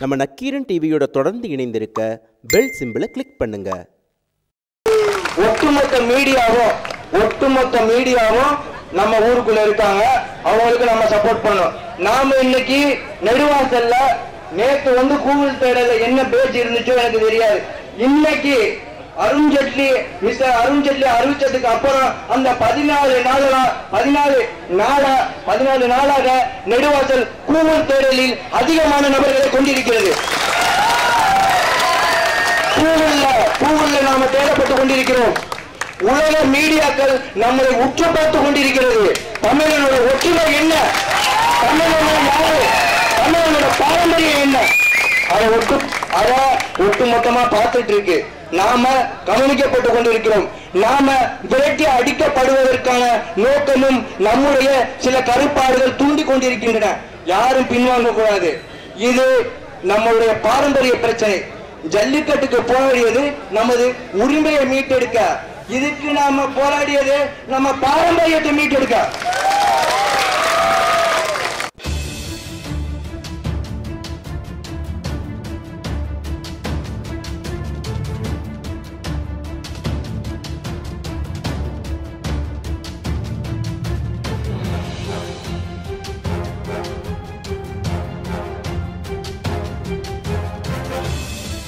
நம்ம நக்கீரன் டிவியோட தொடர்ந்து இணைந்திருக்க பெல் சிம்பிளை கிளிக் பண்ணுங்க ஒட்டுமொத்த மீடியாவும் ஒட்டுமொத்த மீடியாவும் நம்ம ஊருக்குள்ள இருக்காங்க அவங்களுக்கு நம்ம சப்போர்ட் பண்ணணும் நாம இன்னைக்கு நெடுவாசல்ல நேத்து வந்து கூகுள் தேடல என்ன பேச்சு இருந்துச்சோ எனக்கு தெரியாது இன்னைக்கு அருண் ஜெட்லி மிஸ்டர் அருண் ஜெட்லி அறிவிச்சதுக்கு அப்புறம் அந்த பதினாலு நாளா பதினாலு நாளா பதினாலு நாளாக நெடுவாசல் கூகுள் தேடலில் அதிகமான நபர்களை கொண்டிருக்கிறது கூகுள்ல கூகுள்ல நாம தேடப்பட்டு கொண்டிருக்கிறோம் உலக மீடியாக்கள் நம்மளை உற்று பார்த்து கொண்டிருக்கிறது தமிழனோட ஒற்றுமை என்ன தமிழனோட யாரு தமிழனோட பாரம்பரியம் என்ன அதை ஒட்டு அதை ஒட்டுமொத்தமா பார்த்துட்டு இருக்கு நாம கவனிக்கப்பட்டு கொண்டிருக்கிறோம் நாம விரட்டி அடிக்கப்படுவதற்கான நோக்கமும் நம்முடைய சில கருப்பாடுகள் தூண்டி கொண்டிருக்கின்றன யாரும் பின்வாங்க கூடாது இது நம்மளுடைய பாரம்பரிய பிரச்சனை ஜல்லிக்கட்டுக்கு போராடியது நமது உரிமையை மீட்டெடுக்க இதுக்கு நாம போராடியது நம்ம பாரம்பரியத்தை மீட்டெடுக்க